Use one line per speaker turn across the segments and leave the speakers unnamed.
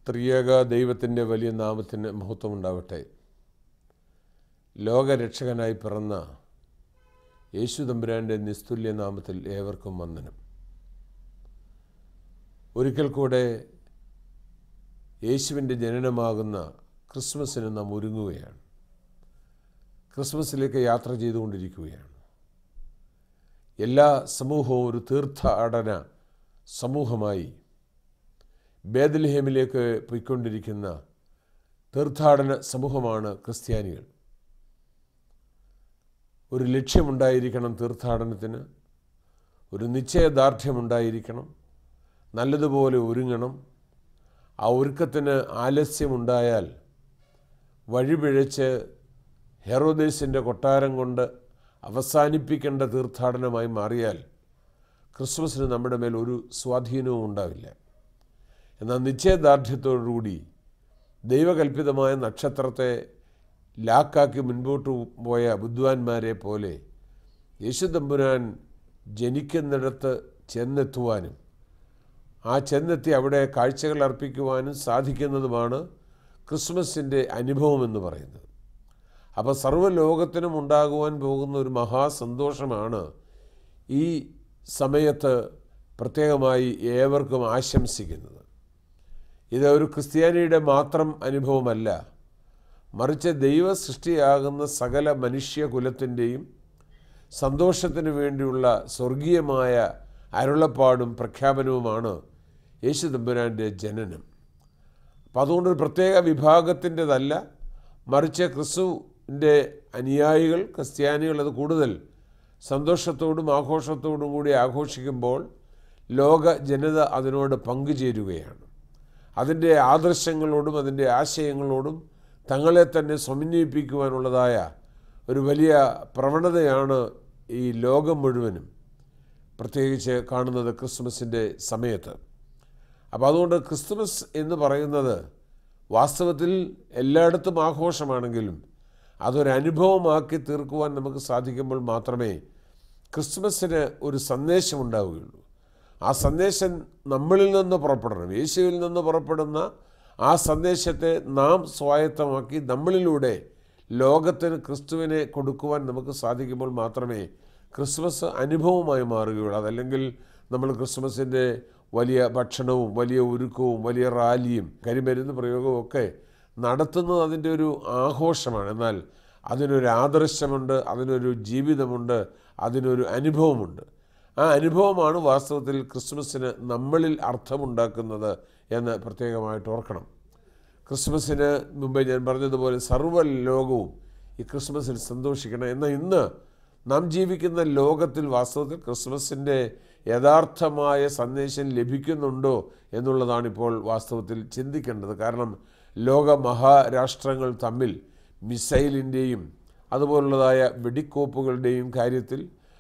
ത്രിയേക ദൈവത്തിൻ്റെ വലിയ നാമത്തിന് മഹത്വമുണ്ടാവട്ടെ ലോകരക്ഷകനായി പിറന്ന യേശു തമ്പുരാൻ്റെ നിസ്തുല്യ നാമത്തിൽ ഏവർക്കും വന്ദനം ഒരിക്കൽ കൂടെ യേശുവിൻ്റെ ജനനമാകുന്ന ക്രിസ്മസിന് നാം ഒരുങ്ങുകയാണ് ക്രിസ്മസിലേക്ക് യാത്ര ചെയ്തുകൊണ്ടിരിക്കുകയാണ് എല്ലാ സമൂഹവും ഒരു തീർത്ഥാടന സമൂഹമായി ബേദൽഹേമിലേക്ക് പോയിക്കൊണ്ടിരിക്കുന്ന തീർത്ഥാടന സമൂഹമാണ് ക്രിസ്ത്യാനികൾ ഒരു ലക്ഷ്യമുണ്ടായിരിക്കണം തീർത്ഥാടനത്തിന് ഒരു നിശ്ചയദാർഢ്യമുണ്ടായിരിക്കണം നല്ലതുപോലെ ഒരുങ്ങണം ആ ഒരുക്കത്തിന് ആലസ്യമുണ്ടായാൽ വഴിപിഴച്ച് ഹെറോദേസിൻ്റെ കൊട്ടാരം കൊണ്ട് അവസാനിപ്പിക്കേണ്ട തീർത്ഥാടനമായി മാറിയാൽ ക്രിസ്മസിന് നമ്മുടെ മേൽ ഒരു സ്വാധീനവും ഉണ്ടാവില്ല എന്നാൽ നിശ്ചയദാർഢ്യത്തോടുകൂടി ദൈവകൽപിതമായ നക്ഷത്രത്തെ ലാക്കാക്കി മുൻപോട്ട് പോയ ബുദ്ധിവാന്മാരെ പോലെ യേശു തമ്പുരാൻ ജനിക്കുന്നിടത്ത് ചെന്നെത്തുവാനും ആ ചെന്നെത്തി അവിടെ കാഴ്ചകൾ അർപ്പിക്കുവാനും സാധിക്കുന്നതുമാണ് ക്രിസ്മസിൻ്റെ അനുഭവം എന്ന് പറയുന്നത് അപ്പോൾ സർവ്വലോകത്തിനും ഉണ്ടാകുവാൻ പോകുന്ന ഒരു മഹാസന്തോഷമാണ് ഈ സമയത്ത് പ്രത്യേകമായി ഏവർക്കും ആശംസിക്കുന്നത് ഇത് ഒരു ക്രിസ്ത്യാനിയുടെ മാത്രം അനുഭവമല്ല മറിച്ച് ദൈവ സൃഷ്ടിയാകുന്ന സകല മനുഷ്യകുലത്തിൻ്റെയും സന്തോഷത്തിന് വേണ്ടിയുള്ള സ്വർഗീയമായ അരുളപ്പാടും പ്രഖ്യാപനവുമാണ് യേശു തമ്പുരാൻ്റെ ജനനം അപ്പം അതുകൊണ്ട് ഒരു പ്രത്യേക വിഭാഗത്തിൻ്റെതല്ല മറിച്ച് ക്രിസ്തുവിൻ്റെ അനുയായികൾ ക്രിസ്ത്യാനികൾ അത് കൂടുതൽ സന്തോഷത്തോടും ആഘോഷത്തോടും കൂടി ആഘോഷിക്കുമ്പോൾ ലോക ജനത അതിനോട് പങ്കുചേരുകയാണ് അതിൻ്റെ ആദർശങ്ങളോടും അതിൻ്റെ ആശയങ്ങളോടും തങ്ങളെ തന്നെ സമന്വയിപ്പിക്കുവാനുള്ളതായ ഒരു വലിയ പ്രവണതയാണ് ഈ ലോകം മുഴുവനും പ്രത്യേകിച്ച് കാണുന്നത് ക്രിസ്മസിൻ്റെ സമയത്ത് അപ്പോൾ അതുകൊണ്ട് ക്രിസ്മസ് എന്ന് പറയുന്നത് വാസ്തവത്തിൽ എല്ലായിടത്തും ആഘോഷമാണെങ്കിലും അതൊരനുഭവമാക്കി തീർക്കുവാൻ നമുക്ക് സാധിക്കുമ്പോൾ മാത്രമേ ക്രിസ്മസിന് ഒരു സന്ദേശം ഉണ്ടാവുകയുള്ളൂ ആ സന്ദേശം നമ്മളിൽ നിന്ന് പുറപ്പെടണം യേശുവിൽ നിന്ന് പുറപ്പെടുന്ന ആ സന്ദേശത്തെ നാം സ്വായത്തമാക്കി നമ്മളിലൂടെ ലോകത്തിന് ക്രിസ്തുവിനെ കൊടുക്കുവാൻ നമുക്ക് സാധിക്കുമ്പോൾ മാത്രമേ ക്രിസ്മസ് അനുഭവമായി മാറുകയുള്ളൂ അതല്ലെങ്കിൽ നമ്മൾ ക്രിസ്മസിൻ്റെ വലിയ ഭക്ഷണവും വലിയ ഒരുക്കവും വലിയ റാലിയും കരിമരുന്ന് പ്രയോഗവും ഒക്കെ നടത്തുന്നത് അതിൻ്റെ ഒരു ആഘോഷമാണ് എന്നാൽ അതിനൊരു ആദർശമുണ്ട് അതിനൊരു ജീവിതമുണ്ട് അതിനൊരു അനുഭവമുണ്ട് ആ അനുഭവമാണ് വാസ്തവത്തിൽ ക്രിസ്മസിന് നമ്മളിൽ അർത്ഥമുണ്ടാക്കുന്നത് എന്ന് പ്രത്യേകമായിട്ട് ഓർക്കണം ക്രിസ്മസിന് മുമ്പേ ഞാൻ പറഞ്ഞതുപോലെ സർവ്വ ലോകവും ഈ ക്രിസ്മസിൽ സന്തോഷിക്കണം എന്നാൽ ഇന്ന് നാം ജീവിക്കുന്ന ലോകത്തിൽ വാസ്തവത്തിൽ ക്രിസ്മസിൻ്റെ യഥാർത്ഥമായ സന്ദേശം ലഭിക്കുന്നുണ്ടോ എന്നുള്ളതാണ് ഇപ്പോൾ വാസ്തവത്തിൽ ചിന്തിക്കേണ്ടത് കാരണം ലോക മഹാരാഷ്ട്രങ്ങൾ തമ്മിൽ മിസൈലിൻ്റെയും അതുപോലുള്ളതായ വെടിക്കോപ്പുകളുടെയും കാര്യത്തിൽ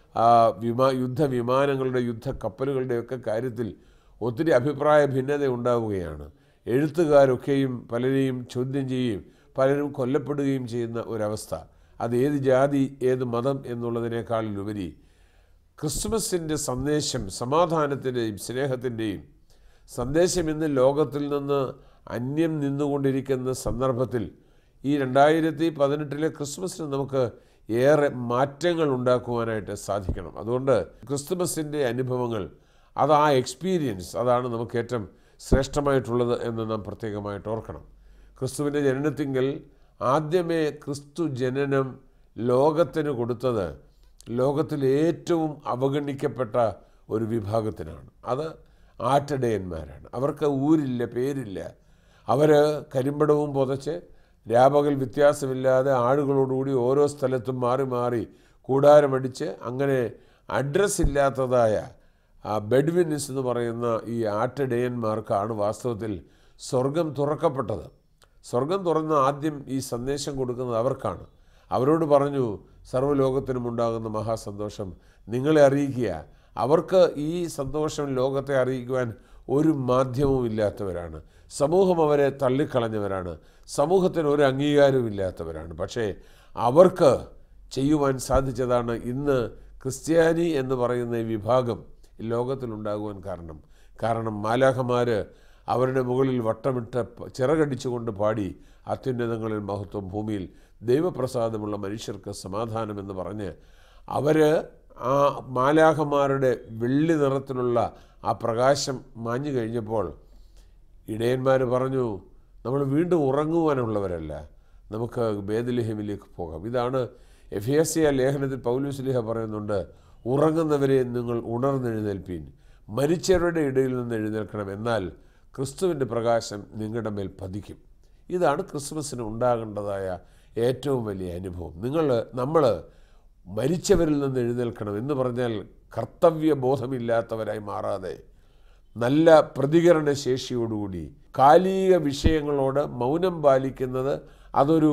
വിമാ യുദ്ധവിമാനങ്ങളുടെ യുദ്ധക്കപ്പലുകളുടെയൊക്കെ കാര്യത്തിൽ ഒത്തിരി അഭിപ്രായ ഭിന്നത ഉണ്ടാവുകയാണ് എഴുത്തുകാരൊക്കെയും പലരെയും ചോദ്യം ചെയ്യുകയും പലരും കൊല്ലപ്പെടുകയും ചെയ്യുന്ന ഒരവസ്ഥ അത് ഏത് ജാതി ഏത് മതം എന്നുള്ളതിനേക്കാളിലുപരി ക്രിസ്മസിൻ്റെ സന്ദേശം സമാധാനത്തിൻ്റെയും സ്നേഹത്തിൻ്റെയും സന്ദേശം ഇന്ന് ലോകത്തിൽ നിന്ന് അന്യം നിന്നുകൊണ്ടിരിക്കുന്ന സന്ദർഭത്തിൽ ഈ രണ്ടായിരത്തി പതിനെട്ടിലെ ക്രിസ്മസിന് നമുക്ക് ഏറെ മാറ്റങ്ങൾ ഉണ്ടാക്കുവാനായിട്ട് സാധിക്കണം അതുകൊണ്ട് ക്രിസ്തുമസിൻ്റെ അനുഭവങ്ങൾ അത് ആ എക്സ്പീരിയൻസ് അതാണ് നമുക്ക് ഏറ്റവും ശ്രേഷ്ഠമായിട്ടുള്ളത് എന്ന് നാം പ്രത്യേകമായിട്ട് ഓർക്കണം ക്രിസ്തുവിൻ്റെ ജനനത്തിങ്കൽ ആദ്യമേ ക്രിസ്തു ജനനം ലോകത്തിന് കൊടുത്തത് ലോകത്തിൽ ഏറ്റവും അവഗണിക്കപ്പെട്ട ഒരു വിഭാഗത്തിനാണ് അത് ആറ്റടയന്മാരാണ് അവർക്ക് ഊരില്ല പേരില്ല അവർ കരിമ്പടവും പുതച്ച് രാപകൽ വ്യത്യാസമില്ലാതെ ആളുകളോടുകൂടി ഓരോ സ്ഥലത്തും മാറി മാറി കൂടാരമടിച്ച് അങ്ങനെ അഡ്രസ്സ് ഇല്ലാത്തതായ ആ ബെഡ്വിൻസ് എന്ന് പറയുന്ന ഈ ആറ്റടയന്മാർക്കാണ് വാസ്തവത്തിൽ സ്വർഗം തുറക്കപ്പെട്ടത് സ്വർഗം തുറന്ന് ആദ്യം ഈ സന്ദേശം കൊടുക്കുന്നത് അവർക്കാണ് അവരോട് പറഞ്ഞു സർവ്വലോകത്തിനും ഉണ്ടാകുന്ന മഹാസന്തോഷം നിങ്ങളെ അറിയിക്കുക അവർക്ക് ഈ സന്തോഷം ലോകത്തെ അറിയിക്കുവാൻ ഒരു മാധ്യമവും ഇല്ലാത്തവരാണ് സമൂഹം അവരെ തള്ളിക്കളഞ്ഞവരാണ് സമൂഹത്തിന് ഒരു അംഗീകാരവും ഇല്ലാത്തവരാണ് പക്ഷേ അവർക്ക് ചെയ്യുവാൻ സാധിച്ചതാണ് ഇന്ന് ക്രിസ്ത്യാനി എന്ന് പറയുന്ന ഈ വിഭാഗം ഈ ലോകത്തിലുണ്ടാകുവാൻ കാരണം കാരണം മാലാഖമാർ അവരുടെ മുകളിൽ വട്ടമിട്ട് പ- ചിറകടിച്ചുകൊണ്ട് പാടി അത്യുന്നതങ്ങളിൽ മഹത്വം ഭൂമിയിൽ ദൈവപ്രസാദമുള്ള മനുഷ്യർക്ക് സമാധാനമെന്ന് പറഞ്ഞ് അവർ ആ മാലാഖമാരുടെ വെള്ളി നിറത്തിലുള്ള ആ പ്രകാശം മാഞ്ഞു കഴിഞ്ഞപ്പോൾ ഇടയന്മാർ പറഞ്ഞു നമ്മൾ വീണ്ടും ഉറങ്ങുവാനുള്ളവരല്ല നമുക്ക് ബേദലഹമിലേക്ക് പോകാം ഇതാണ് എഫ് എസ് എ ലേഖനത്തിൽ പൗലൂസ്ലിഹ പറയുന്നുണ്ട് ഉറങ്ങുന്നവരെ നിങ്ങൾ ഉണർന്നെഴുന്നേൽപ്പീൻ മരിച്ചവരുടെ ഇടയിൽ നിന്ന് എഴുന്നേൽക്കണം എന്നാൽ ക്രിസ്തുവിൻ്റെ പ്രകാശം നിങ്ങളുടെ മേൽ പതിക്കും ഇതാണ് ക്രിസ്മസിന് ഉണ്ടാകേണ്ടതായ ഏറ്റവും വലിയ അനുഭവം നിങ്ങൾ നമ്മൾ മരിച്ചവരിൽ നിന്ന് എഴുന്നേൽക്കണം എന്ന് പറഞ്ഞാൽ കർത്തവ്യ ബോധമില്ലാത്തവരായി മാറാതെ നല്ല പ്രതികരണ ശേഷിയോടുകൂടി കാലിക വിഷയങ്ങളോട് മൗനം പാലിക്കുന്നത് അതൊരു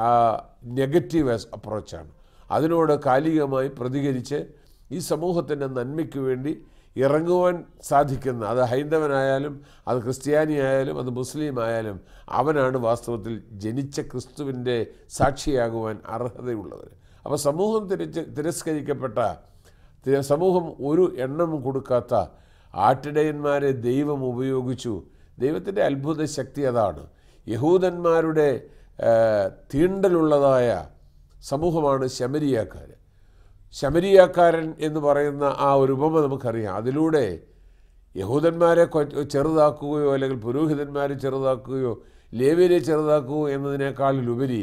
നെഗറ്റീവ് അപ്രോച്ചാണ് അതിനോട് കാലികമായി പ്രതികരിച്ച് ഈ സമൂഹത്തിൻ്റെ നന്മയ്ക്ക് വേണ്ടി ഇറങ്ങുവാൻ സാധിക്കുന്ന അത് ഹൈന്ദവനായാലും അത് ക്രിസ്ത്യാനി ആയാലും അത് മുസ്ലിം ആയാലും അവനാണ് വാസ്തവത്തിൽ ജനിച്ച ക്രിസ്തുവിൻ്റെ സാക്ഷിയാകുവാൻ അർഹതയുള്ളവർ അപ്പോൾ സമൂഹം തിരിച്ച് തിരസ്കരിക്കപ്പെട്ട തി- സമൂഹം ഒരു എണ്ണം കൊടുക്കാത്ത ആട്ടിടയന്മാരെ ദൈവം ഉപയോഗിച്ചു ദൈവത്തിൻ്റെ അത്ഭുത ശക്തി അതാണ് യഹൂദന്മാരുടെ ആ, തീണ്ടലുള്ളതായ സമൂഹമാണ് ശമരിയാക്കാർ ശമരിയാക്കാരൻ എന്ന് പറയുന്ന ആ ഒരു ഉപമ നമുക്കറിയാം അതിലൂടെ യഹൂദന്മാരെ കൊ- ചെറുതാക്കുകയോ അല്ലെങ്കിൽ പുരോഹിതന്മാരെ ചെറുതാക്കുകയോ ലേവ്യരെ ചെറുതാക്കുകയോ എന്നതിനേക്കാളിലുപരി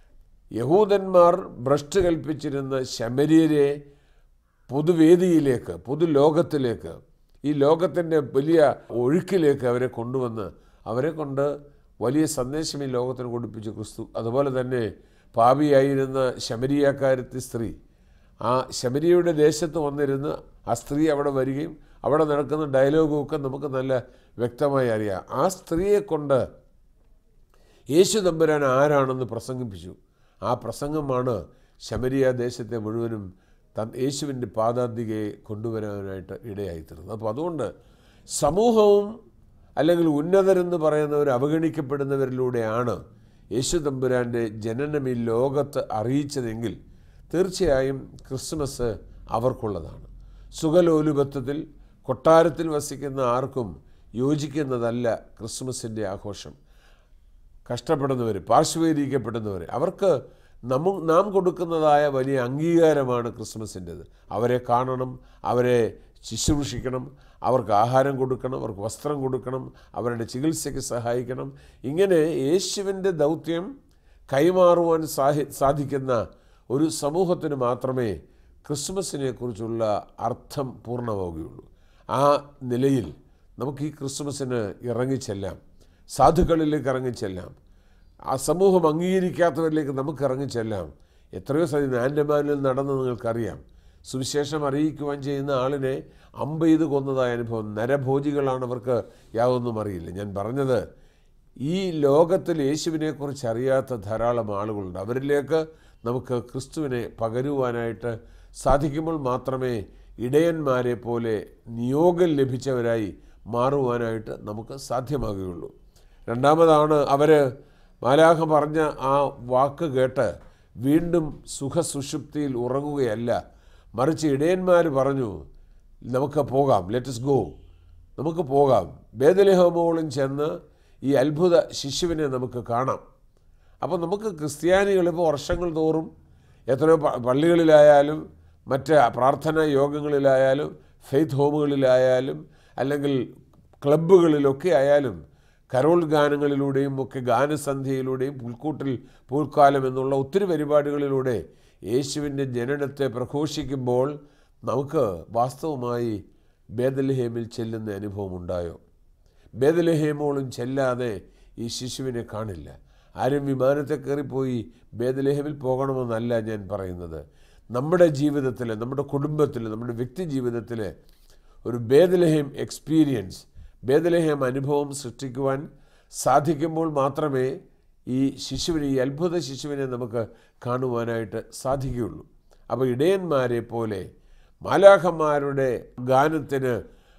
യഹൂദന്മാർ ഭ്രഷ്ട് കൽപ്പിച്ചിരുന്ന ശമരിയരെ പൊതുവേദിയിലേക്ക് പൊതുലോകത്തിലേക്ക് ഈ ലോകത്തിൻ്റെ വലിയ ഒഴുക്കിലേക്ക് അവരെ കൊണ്ടുവന്ന് അവരെ കൊണ്ട് വലിയ സന്ദേശം ഈ ലോകത്തിന് കൊടുപ്പിച്ചു ക്രിസ്തു അതുപോലെ തന്നെ പാപിയായിരുന്ന ശമരിയാക്കാരത്തി സ്ത്രീ ആ ശബരിയുടെ ദേശത്ത് വന്നിരുന്ന് ആ സ്ത്രീ അവിടെ വരികയും അവിടെ നടക്കുന്ന ഡയലോഗും ഒക്കെ നമുക്ക് നല്ല വ്യക്തമായി അറിയാം ആ സ്ത്രീയെ കൊണ്ട് യേശു തമ്പുരാൻ ആരാണെന്ന് പ്രസംഗിപ്പിച്ചു ആ പ്രസംഗമാണ് ശമരിയ ദേശത്തെ മുഴുവനും തൻ യേശുവിൻ്റെ പാദാന്തികയെ കൊണ്ടുവരാനായിട്ട് ഇടയായിത്തീർന്നത് അപ്പോൾ അതുകൊണ്ട് സമൂഹവും അല്ലെങ്കിൽ ഉന്നതരെന്ന് പറയുന്നവർ അവഗണിക്കപ്പെടുന്നവരിലൂടെയാണ് യേശു തമ്പുരാൻ്റെ ജനനം ഈ ലോകത്ത് അറിയിച്ചതെങ്കിൽ തീർച്ചയായും ക്രിസ്മസ് അവർക്കുള്ളതാണ് സുഖലോലുപത്വത്തിൽ കൊട്ടാരത്തിൽ വസിക്കുന്ന ആർക്കും യോജിക്കുന്നതല്ല ക്രിസ്മസിൻ്റെ ആഘോഷം കഷ്ടപ്പെടുന്നവർ പാർശ്വവീകരിക്കപ്പെടുന്നവർ അവർക്ക് നമ്മ നാം കൊടുക്കുന്നതായ വലിയ അംഗീകാരമാണ് ക്രിസ്മസിൻ്റെത് അവരെ കാണണം അവരെ ശുശ്രൂഷിക്കണം അവർക്ക് ആഹാരം കൊടുക്കണം അവർക്ക് വസ്ത്രം കൊടുക്കണം അവരുടെ ചികിത്സയ്ക്ക് സഹായിക്കണം ഇങ്ങനെ യേശുവിൻ്റെ ദൗത്യം കൈമാറുവാൻ സാഹി സാധിക്കുന്ന ഒരു സമൂഹത്തിന് മാത്രമേ ക്രിസ്മസിനെ കുറിച്ചുള്ള അർത്ഥം പൂർണ്ണമാവുകയുള്ളൂ ആ നിലയിൽ നമുക്ക് ഈ ക്രിസ്മസിന് ഇറങ്ങിച്ചെല്ലാം സാധുക്കളിലേക്ക് ഇറങ്ങിച്ചെല്ലാം ആ സമൂഹം അംഗീകരിക്കാത്തവരിലേക്ക് നമുക്ക് ഇറങ്ങിച്ചെല്ലാം എത്രയോ സതി ആൻഡമാനിൽ നടന്ന് നിങ്ങൾക്കറിയാം സുവിശേഷം അറിയിക്കുവാൻ ചെയ്യുന്ന ആളിനെ അമ്പ് ചെയ്ത് കൊന്നതായ അനുഭവം നരഭോജികളാണ് അവർക്ക് യാതൊന്നും അറിയില്ല ഞാൻ പറഞ്ഞത് ഈ ലോകത്തിൽ യേശുവിനെക്കുറിച്ച് അറിയാത്ത ധാരാളം ആളുകളുണ്ട് അവരിലേക്ക് നമുക്ക് ക്രിസ്തുവിനെ പകരുവാനായിട്ട് സാധിക്കുമ്പോൾ മാത്രമേ ഇടയന്മാരെ പോലെ നിയോഗം ലഭിച്ചവരായി മാറുവാനായിട്ട് നമുക്ക് സാധ്യമാകുകയുള്ളൂ രണ്ടാമതാണ് അവർ മാലാഖ പറഞ്ഞ ആ വാക്ക് കേട്ട് വീണ്ടും സുഖസുഷുപ്തിയിൽ ഉറങ്ങുകയല്ല മറിച്ച് ഇടയന്മാർ പറഞ്ഞു നമുക്ക് പോകാം ലെറ്റസ് ഗോ നമുക്ക് പോകാം ബേദലഹോമോളും ചെന്ന് ഈ അത്ഭുത ശിശുവിനെ നമുക്ക് കാണാം അപ്പോൾ നമുക്ക് ക്രിസ്ത്യാനികൾ ഇപ്പോൾ വർഷങ്ങൾ തോറും എത്രയോ പ- പള്ളികളിലായാലും മറ്റ് പ്രാർത്ഥനാ യോഗങ്ങളിലായാലും ഫെയ്ത്ത് ഹോമുകളിലായാലും അല്ലെങ്കിൽ ക്ലബ്ബുകളിലൊക്കെ ആയാലും കരോൾ ഗാനങ്ങളിലൂടെയും ഒക്കെ ഗാനസന്ധ്യയിലൂടെയും പുൽക്കൂട്ടിൽ പൂൽക്കാലം എന്നുള്ള ഒത്തിരി പരിപാടികളിലൂടെ യേശുവിൻ്റെ ജനനത്തെ പ്രഘോഷിക്കുമ്പോൾ നമുക്ക് വാസ്തവമായി ബേദൽഹേമിൽ ചെല്ലുന്ന അനുഭവം ഉണ്ടായോ ബേദലഹേമോളും ചെല്ലാതെ ഈ ശിശുവിനെ കാണില്ല ആരും വിമാനത്തെ കയറിപ്പോയി ബേദലഹേമിൽ പോകണമെന്നല്ല ഞാൻ പറയുന്നത് നമ്മുടെ ജീവിതത്തിൽ നമ്മുടെ കുടുംബത്തിൽ നമ്മുടെ വ്യക്തി ജീവിതത്തിൽ ഒരു ബേദലഹേം എക്സ്പീരിയൻസ് ബേദലഹേം അനുഭവം സൃഷ്ടിക്കുവാൻ സാധിക്കുമ്പോൾ മാത്രമേ ഈ ശിശുവിനെ ഈ അത്ഭുത ശിശുവിനെ നമുക്ക് കാണുവാനായിട്ട് സാധിക്കുകയുള്ളൂ അപ്പോൾ ഇടയന്മാരെ പോലെ മാലാഖന്മാരുടെ ഗാനത്തിന്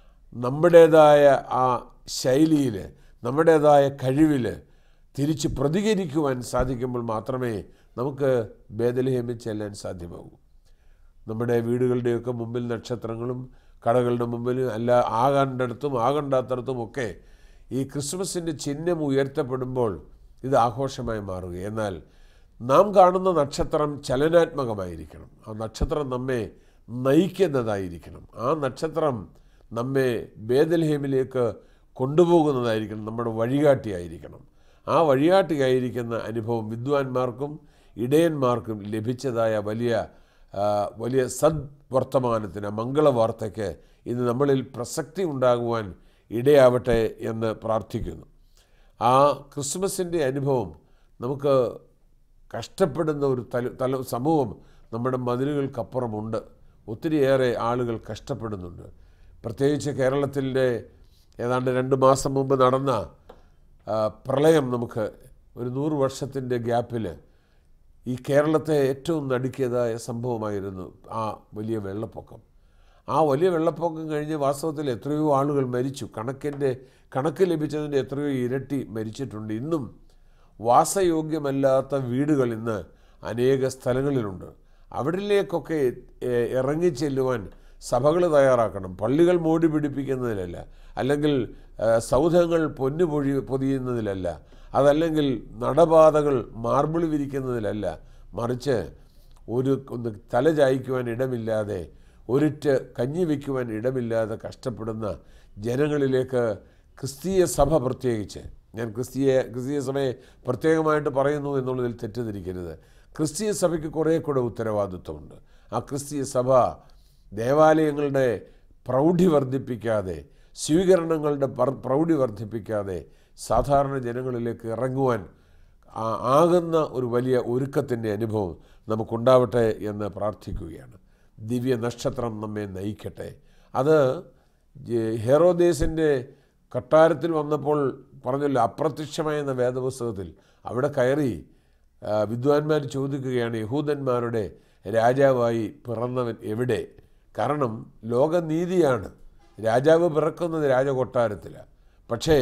നമ്മുടേതായ ആ ശൈലിയിൽ നമ്മുടേതായ കഴിവിൽ തിരിച്ച് പ്രതികരിക്കുവാൻ സാധിക്കുമ്പോൾ മാത്രമേ നമുക്ക് ബേദലഹേമിൽ ചെല്ലാൻ സാധ്യമാകൂ നമ്മുടെ വീടുകളുടെയൊക്കെ മുമ്പിൽ നക്ഷത്രങ്ങളും കടകളുടെ മുമ്പിൽ അല്ല ആകേണ്ടടത്തും ആകണ്ടാത്തടത്തും ഒക്കെ ഈ ക്രിസ്മസിൻ്റെ ചിഹ്നം ഉയർത്തപ്പെടുമ്പോൾ ഇത് ആഘോഷമായി മാറുക എന്നാൽ നാം കാണുന്ന നക്ഷത്രം ചലനാത്മകമായിരിക്കണം ആ നക്ഷത്രം നമ്മെ നയിക്കുന്നതായിരിക്കണം ആ നക്ഷത്രം നമ്മെ ബേദൽഹേമിലേക്ക് കൊണ്ടുപോകുന്നതായിരിക്കണം നമ്മുടെ വഴികാട്ടിയായിരിക്കണം ആ വഴികാട്ടിയായിരിക്കുന്ന അനുഭവം വിദ്വാൻമാർക്കും ഇടയന്മാർക്കും ലഭിച്ചതായ വലിയ ആ, വലിയ സദ്വർത്തമാനത്തിന് മംഗളവാർത്തയ്ക്ക് ഇന്ന് നമ്മളിൽ പ്രസക്തി ഉണ്ടാകുവാൻ ഇടയാവട്ടെ എന്ന് പ്രാർത്ഥിക്കുന്നു ആ ക്രിസ്മസിൻ്റെ അനുഭവം നമുക്ക് കഷ്ടപ്പെടുന്ന ഒരു തല തല സമൂഹം നമ്മുടെ മതിലുകൾക്കപ്പുറമുണ്ട് ഒത്തിരിയേറെ ആളുകൾ കഷ്ടപ്പെടുന്നുണ്ട് പ്രത്യേകിച്ച് കേരളത്തിൻ്റെ ഏതാണ്ട് രണ്ട് മാസം മുമ്പ് നടന്ന ആ, പ്രളയം നമുക്ക് ഒരു നൂറ് വർഷത്തിൻ്റെ ഗ്യാപ്പിൽ ഈ കേരളത്തെ ഏറ്റവും നടുക്കിയതായ സംഭവമായിരുന്നു ആ വലിയ വെള്ളപ്പൊക്കം ആ വലിയ വെള്ളപ്പൊക്കം കഴിഞ്ഞ് വാസ്തവത്തിൽ എത്രയോ ആളുകൾ മരിച്ചു കണക്കിൻ്റെ കണക്ക് ലഭിച്ചതിൻ്റെ എത്രയോ ഇരട്ടി മരിച്ചിട്ടുണ്ട് ഇന്നും വാസയോഗ്യമല്ലാത്ത വീടുകൾ ഇന്ന് അനേക സ്ഥലങ്ങളിലുണ്ട് അവിടിലേക്കൊക്കെ എ- ഇറങ്ങിച്ചെല്ലുവാൻ സഭകൾ തയ്യാറാക്കണം പള്ളികൾ മോടി പിടിപ്പിക്കുന്നതിലല്ല അല്ലെങ്കിൽ ആ, സൗധങ്ങൾ പൊന്നു പൊഴി പൊതിയുന്നതിലല്ല അതല്ലെങ്കിൽ നടപാതകൾ മാർബിൾ വിരിക്കുന്നതിലല്ല മറിച്ച് ഒരു ഒന്ന് തല ചായ്ക്കുവാൻ ഇടമില്ലാതെ ഒരിറ്റ് കഞ്ഞി വയ്ക്കുവാൻ ഇടമില്ലാതെ കഷ്ടപ്പെടുന്ന ജനങ്ങളിലേക്ക് ക്രിസ്തീയ സഭ പ്രത്യേകിച്ച് ഞാൻ ക്രിസ്തീയ ക്രിസ്തീയ സഭയെ പ്രത്യേകമായിട്ട് പറയുന്നു എന്നുള്ളതിൽ തെറ്റിദ്ധരിക്കരുത് ക്രിസ്തീയ സഭയ്ക്ക് കുറേ കൂടെ ഉത്തരവാദിത്വമുണ്ട് ആ ക്രിസ്തീയ സഭ ദേവാലയങ്ങളുടെ പ്രൗഢി വർദ്ധിപ്പിക്കാതെ സ്വീകരണങ്ങളുടെ പർ- പ്രൗഢി വർദ്ധിപ്പിക്കാതെ സാധാരണ ജനങ്ങളിലേക്ക് ഇറങ്ങുവാൻ ആ- ആകുന്ന ഒരു വലിയ ഒരുക്കത്തിൻ്റെ അനുഭവം നമുക്കുണ്ടാവട്ടെ എന്ന് പ്രാർത്ഥിക്കുകയാണ് ദിവ്യ നക്ഷത്രം നമ്മെ നയിക്കട്ടെ അത് ജെ- ഹെറോദേസിൻ്റെ കൊട്ടാരത്തിൽ വന്നപ്പോൾ പറഞ്ഞല്ലോ അപ്രത്യക്ഷമായ എന്ന വേദപുസ്തകത്തിൽ അവിടെ കയറി ആ, വിദ്വാൻമാർ ചോദിക്കുകയാണ് യഹൂദന്മാരുടെ രാജാവായി പിറന്നവൻ എവിടെ കാരണം ലോകനീതിയാണ് രാജാവ് പിറക്കുന്നത് രാജകൊട്ടാരത്തിലാണ് പക്ഷേ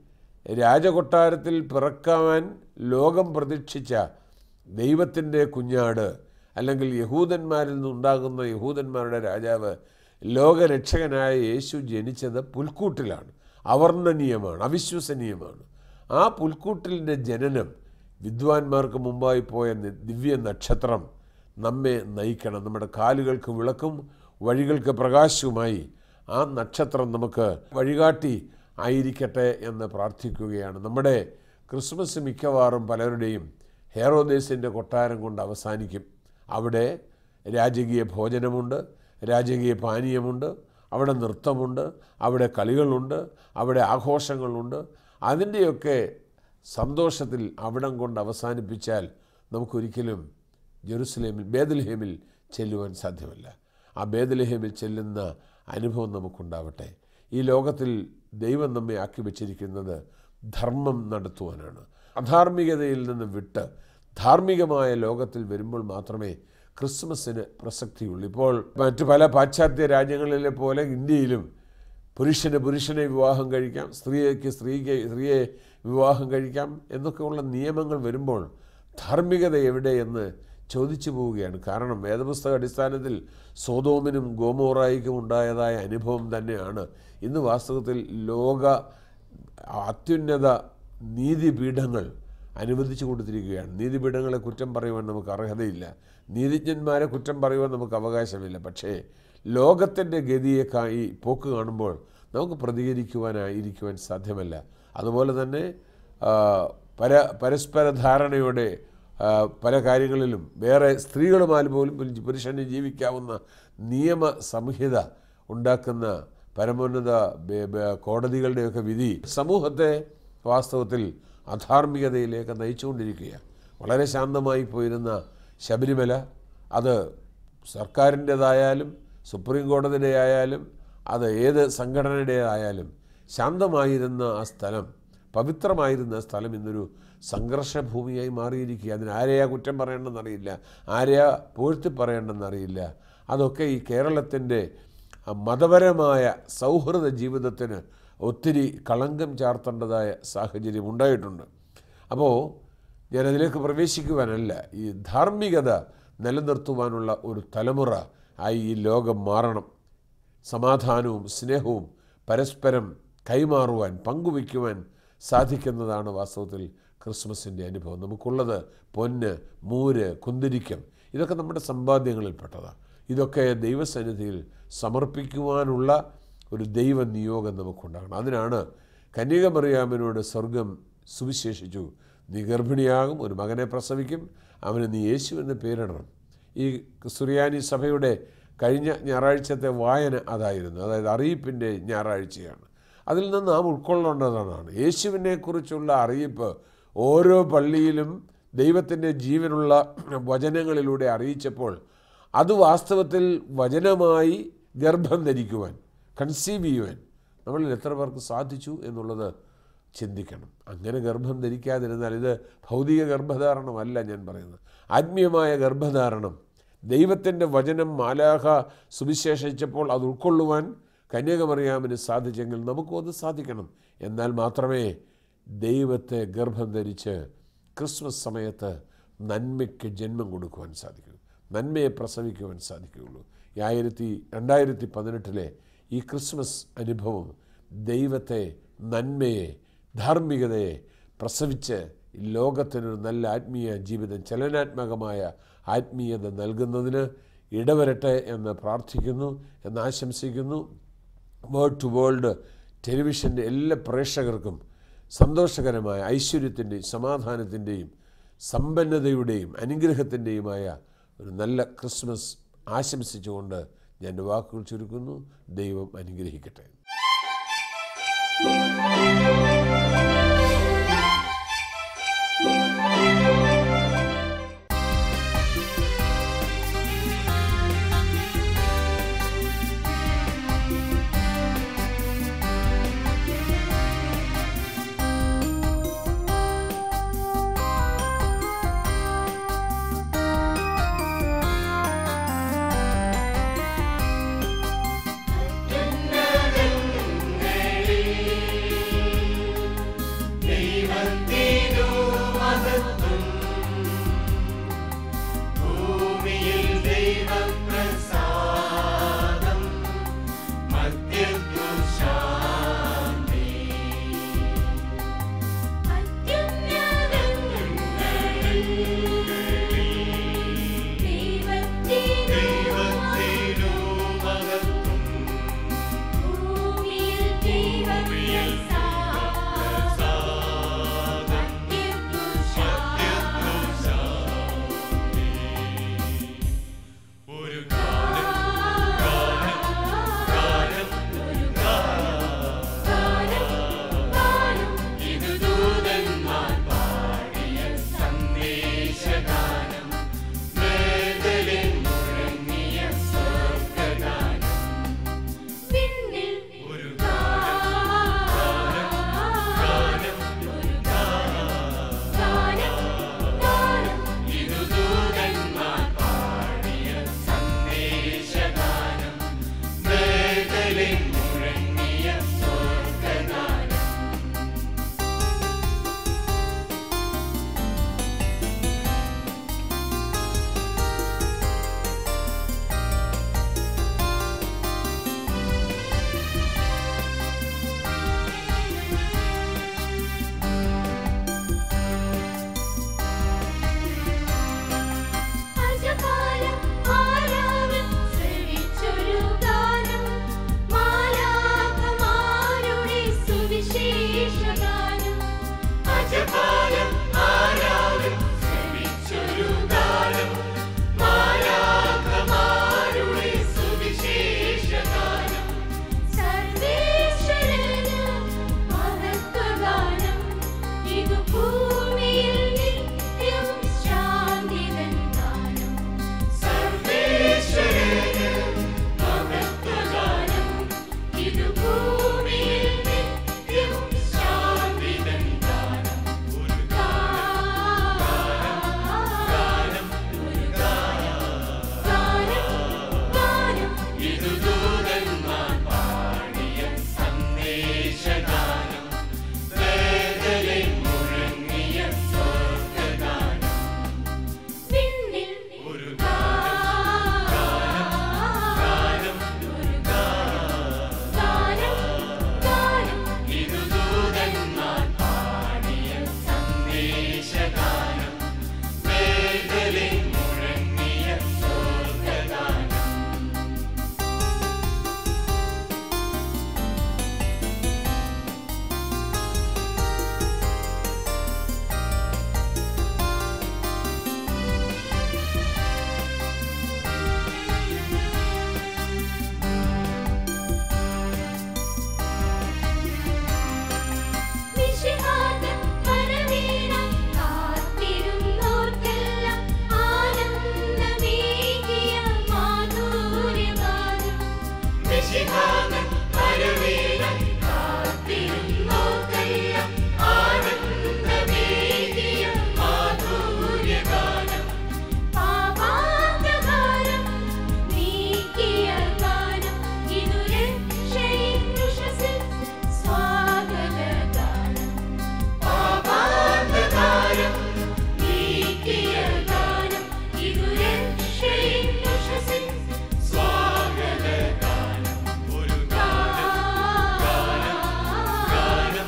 രാജകൊട്ടാരത്തിൽ പിറക്കാൻ ലോകം പ്രതീക്ഷിച്ച ദൈവത്തിൻ്റെ കുഞ്ഞാട് അല്ലെങ്കിൽ യഹൂദന്മാരിൽ നിന്നുണ്ടാകുന്ന യഹൂദന്മാരുടെ രാജാവ് ലോകരക്ഷകനായ യേശു ജനിച്ചത് പുൽക്കൂട്ടിലാണ് അവർണ്ണനീയമാണ് അവിശ്വസനീയമാണ് ആ പുൽക്കൂട്ടിലിൻ്റെ ജനനം വിദ്വാൻമാർക്ക് മുമ്പായി പോയ നി- ദിവ്യ നക്ഷത്രം നമ്മെ നയിക്കണം നമ്മുടെ കാലുകൾക്ക് വിളക്കും വഴികൾക്ക് പ്രകാശവുമായി ആ നക്ഷത്രം നമുക്ക് വഴികാട്ടി ആയിരിക്കട്ടെ എന്ന് പ്രാർത്ഥിക്കുകയാണ് നമ്മുടെ ക്രിസ്മസ് മിക്കവാറും പലരുടെയും ഹേറോദേസിൻ്റെ കൊട്ടാരം കൊണ്ട് അവസാനിക്കും അവിടെ രാജകീയ ഭോജനമുണ്ട് രാജകീയ പാനീയമുണ്ട് അവിടെ നൃത്തമുണ്ട് അവിടെ കളികളുണ്ട് അവിടെ ആഘോഷങ്ങളുണ്ട് അതിൻ്റെയൊക്കെ സന്തോഷത്തിൽ അവിടം കൊണ്ട് അവസാനിപ്പിച്ചാൽ നമുക്കൊരിക്കലും ജെറുസലേമിൽ ബേദൽഹേമിൽ ചെല്ലുവാൻ സാധ്യമല്ല ആ ബേദൽഹേമിൽ ചെല്ലുന്ന അനുഭവം നമുക്കുണ്ടാവട്ടെ ഈ ലോകത്തിൽ ദൈവം നമ്മെ ആക്കി വച്ചിരിക്കുന്നത് ധർമ്മം നടത്തുവാനാണ് അധാർമികതയിൽ നിന്ന് വിട്ട് ധാർമ്മികമായ ലോകത്തിൽ വരുമ്പോൾ മാത്രമേ ക്രിസ്മസിന് പ്രസക്തിയുള്ളൂ ഇപ്പോൾ മറ്റു പല പാശ്ചാത്യ രാജ്യങ്ങളിലെ പോലെ ഇന്ത്യയിലും പുരുഷന് പുരുഷനെ വിവാഹം കഴിക്കാം സ്ത്രീക്ക് സ്ത്രീക്ക് സ്ത്രീയെ വിവാഹം കഴിക്കാം എന്നൊക്കെയുള്ള നിയമങ്ങൾ വരുമ്പോൾ ധാർമ്മികത എവിടെയെന്ന് ചോദിച്ചു പോവുകയാണ് കാരണം വേദപുസ്തക അടിസ്ഥാനത്തിൽ സോതോമിനും ഗോമോറായിക്കും ഉണ്ടായതായ അനുഭവം തന്നെയാണ് ഇന്ന് വാസ്തവത്തിൽ ലോക അത്യുന്നത നീതിപീഠങ്ങൾ അനുവദിച്ചു കൊടുത്തിരിക്കുകയാണ് നീതിപീഠങ്ങളെ കുറ്റം പറയുവാൻ നമുക്ക് അർഹതയില്ല നീതിജ്ഞന്മാരെ കുറ്റം പറയുവാൻ നമുക്ക് അവകാശമില്ല പക്ഷേ ലോകത്തിൻ്റെ ഗതിയെ കാ- ഈ പോക്ക് കാണുമ്പോൾ നമുക്ക് പ്രതികരിക്കുവാനായിരിക്കുവാൻ സാധ്യമല്ല അതുപോലെ തന്നെ ആ, പര പരസ്പര ധാരണയോടെ ആ, പല കാര്യങ്ങളിലും വേറെ സ്ത്രീകളുമായി പോലും പുരു- പുരുഷന് ജീവിക്കാവുന്ന നിയമ സംഹിത ഉണ്ടാക്കുന്ന പരമോന്നത ബെ- ബെ- കോടതികളുടെയൊക്കെ വിധി സമൂഹത്തെ വാസ്തവത്തിൽ അധാർമികതയിലേക്ക് നയിച്ചുകൊണ്ടിരിക്കുകയാണ് വളരെ ശാന്തമായി പോയിരുന്ന ശബരിമല അത് സർക്കാരിൻ്റെതായാലും സുപ്രീം കോടതിയുടെ ആയാലും അത് ഏത് സംഘടനയുടെ ആയാലും ശാന്തമായിരുന്ന ആ സ്ഥലം പവിത്രമായിരുന്ന സ്ഥലം ഇന്നൊരു സംഘർഷഭൂമിയായി മാറിയിരിക്കുക അതിന് ആരെയാ കുറ്റം പറയേണ്ടെന്നറിയില്ല ആരെയാ പൂഴ്ത്തി പറയേണ്ടെന്നറിയില്ല അതൊക്കെ ഈ കേരളത്തിൻ്റെ ആ മതപരമായ സൗഹൃദ ജീവിതത്തിന് ഒത്തിരി കളങ്കം ചാർത്തേണ്ടതായ സാഹചര്യം ഉണ്ടായിട്ടുണ്ട് അപ്പോൾ ഞാനതിലേക്ക് പ്രവേശിക്കുവാനല്ല ഈ ധാർമ്മികത നിലനിർത്തുവാനുള്ള ഒരു തലമുറ ആയി ഈ ലോകം മാറണം സമാധാനവും സ്നേഹവും പരസ്പരം കൈമാറുവാൻ പങ്കുവയ്ക്കുവാൻ സാധിക്കുന്നതാണ് വാസ്തവത്തിൽ ക്രിസ്മസിൻ്റെ അനുഭവം നമുക്കുള്ളത് പൊന്ന് മൂര് കുന്തിരിക്കം ഇതൊക്കെ നമ്മുടെ സമ്പാദ്യങ്ങളിൽപ്പെട്ടതാണ് ഇതൊക്കെ ദൈവസന്നിധിയിൽ സമർപ്പിക്കുവാനുള്ള ഒരു ദൈവ നിയോഗം നമുക്കുണ്ടാകണം അതിനാണ് കന്യകമറിയാമനോട് സ്വർഗം സുവിശേഷിച്ചു നീ ഗർഭിണിയാകും ഒരു മകനെ പ്രസവിക്കും അവന് നീ യേശു എന്ന് പേരിടണം ഈ സുറിയാനി സഭയുടെ കഴിഞ്ഞ ഞായറാഴ്ചത്തെ വായന അതായിരുന്നു അതായത് അറിയിപ്പിൻ്റെ ഞായറാഴ്ചയാണ് അതിൽ നിന്ന് നാം ഉൾക്കൊള്ളേണ്ടതാണ് യേശുവിനെക്കുറിച്ചുള്ള അറിയിപ്പ് ഓരോ പള്ളിയിലും ദൈവത്തിൻ്റെ ജീവനുള്ള വചനങ്ങളിലൂടെ അറിയിച്ചപ്പോൾ അത് വാസ്തവത്തിൽ വചനമായി ഗർഭം ധരിക്കുവാൻ കൺസീവ് ചെയ്യുവാൻ നമ്മളിൽ എത്ര പേർക്ക് സാധിച്ചു എന്നുള്ളത് ചിന്തിക്കണം അങ്ങനെ ഗർഭം ധരിക്കാതിരുന്നാൽ ഇത് ഭൗതിക ഗർഭധാരണമല്ല ഞാൻ പറയുന്നത് ആത്മീയമായ ഗർഭധാരണം ദൈവത്തിൻ്റെ വചനം മാലാഹ സുവിശേഷിച്ചപ്പോൾ അത് ഉൾക്കൊള്ളുവാൻ കന്യാകുമറിയാമിന് സാധിച്ചെങ്കിൽ നമുക്കും അത് സാധിക്കണം എന്നാൽ മാത്രമേ ദൈവത്തെ ഗർഭം ധരിച്ച് ക്രിസ്മസ് സമയത്ത് നന്മയ്ക്ക് ജന്മം കൊടുക്കുവാൻ സാധിക്കൂ നന്മയെ പ്രസവിക്കുവാൻ സാധിക്കുകയുള്ളൂ ഈ ആയിരത്തി രണ്ടായിരത്തി പതിനെട്ടിലെ ഈ ക്രിസ്മസ് അനുഭവം ദൈവത്തെ നന്മയെ ധാർമ്മികതയെ പ്രസവിച്ച് ഈ ലോകത്തിനൊരു നല്ല ആത്മീയ ജീവിതം ചലനാത്മകമായ ആത്മീയത നൽകുന്നതിന് ഇടവരട്ടെ എന്ന് പ്രാർത്ഥിക്കുന്നു എന്ന് ആശംസിക്കുന്നു വേൾഡ് ടു വേൾഡ് ടെലിവിഷൻ്റെ എല്ലാ പ്രേക്ഷകർക്കും സന്തോഷകരമായ ഐശ്വര്യത്തിൻ്റെയും സമാധാനത്തിൻ്റെയും സമ്പന്നതയുടെയും അനുഗ്രഹത്തിൻ്റെയുമായ ഒരു നല്ല ക്രിസ്മസ് ആശംസിച്ചുകൊണ്ട് ഞാൻ എൻ്റെ വാക്കുകൾ ചുരുക്കുന്നു ദൈവം അനുഗ്രഹിക്കട്ടെ
ദൈവത്തിനു മഹത്വം മിശിഹാമൻ വരവേലൻ കാത്തിരുന്നോർക്കെല്ലാം ആനന്ദമേകിയ മാധുര്യഗാനം പാപാന്തകാരം നീക്കിയ ഗാനം ഇതു രക്ഷയിൻ ഉഷസ്സിൻ സ്വാഗതഗാനം പാപാന്തകാരം നീക്കിയ ഗാനം ഇതു രക്ഷയിൻ ഉഷസ്സിൻ സ്വാഗതഗാനം ഒരു ഗാനം ഗാനം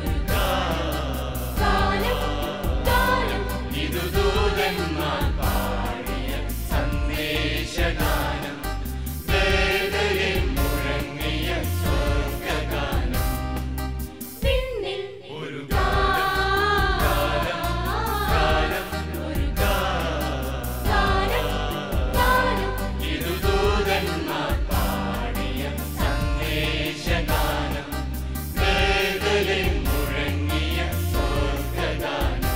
ഗാനം ഗാനം ഇതു ദൂതന്മാർ പാടിയ സന്ദേശഗാനം വേദനെ മുഴങ്ങിയ സ്വർഗഗാനം പിന്നിൽ ഒരു ഗാനം ഗാനം ഒരു ഗാനം ഗാനം ഇതു ദൂതന്മാർ പാടിയ സന്ദേശഗാനം വേദനെ മുഴങ്ങിയ സ്വർഗഗാനം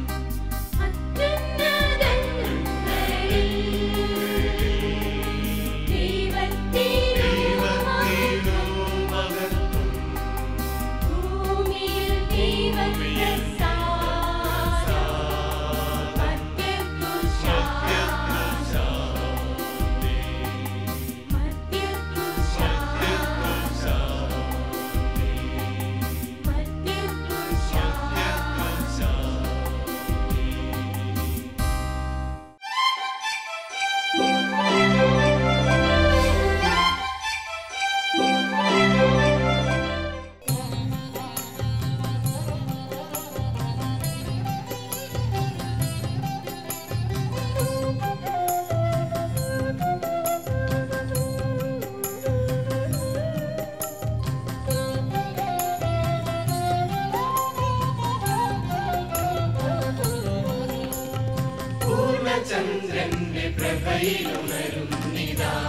പൂർണ്ണചന്ദ്രന്റെ പ്രഭയിലുണരുന്നിതാ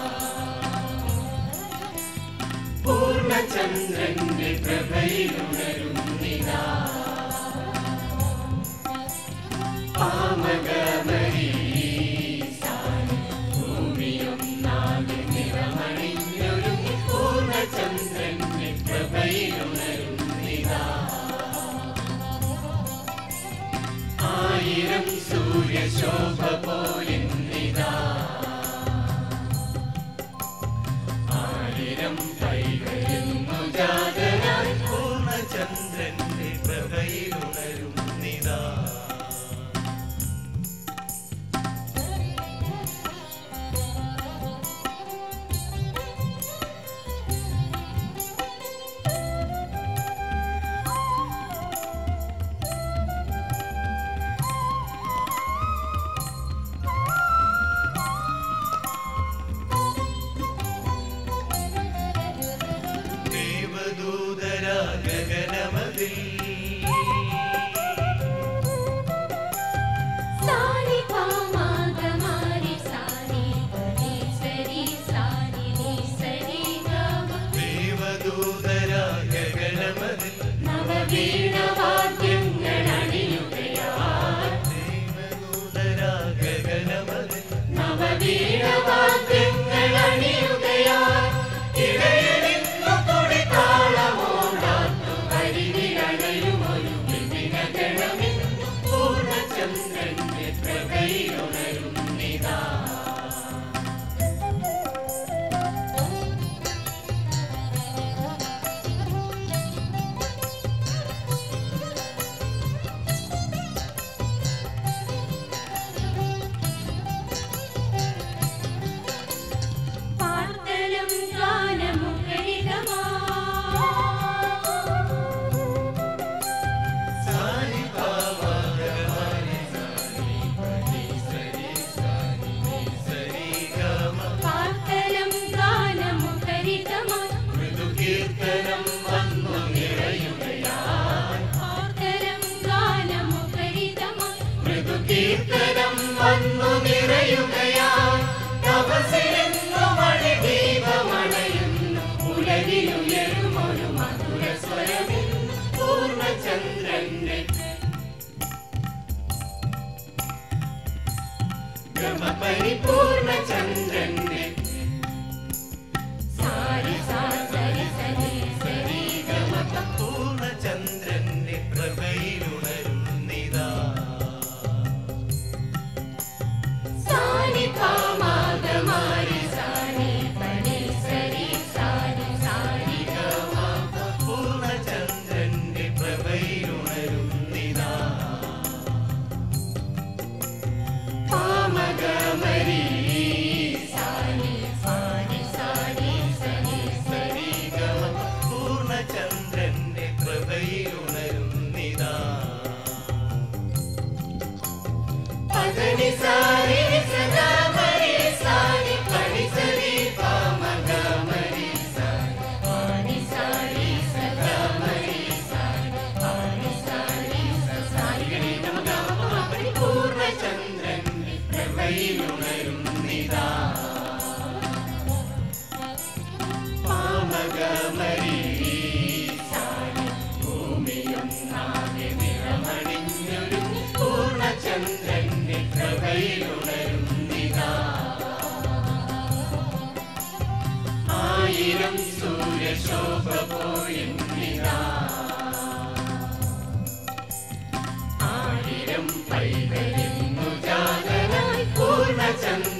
പൂർണ്ണചന്ദ്രന്റെ പ്രഭയിലുണരുന്നിതാ പാമകമരീസാനി ഭൂമിയൊന്നാകെ നിറമണിഞ്ഞൊരുങ്ങി പൂർണ്ണചന്ദ്രന്റെ പ്രഭയിലുണരുന്നിതാ ആയിരം സൂര്യശോഭ പോലിന്നിതാ ആയിരം കൈകളുന്നു ജാതനായി പൂർണ്ണചന്ദ്രന്റെ പ്രഭയിലുണരുന്നിതാ ലോകമരീശായി ഭൂമിയൊന്നാകെ നിറമണിഞ്ഞൊരു പൂർണ്ണചന്ദ്രന്റെ കൃപയിലുണരുന്നിതാ ആയിരം സൂര്യശോഭ പോയിന്നിതാ ആയിരം പൈതലിന്നു ജാതനായി പൂർണ്ണചന്ദ്ര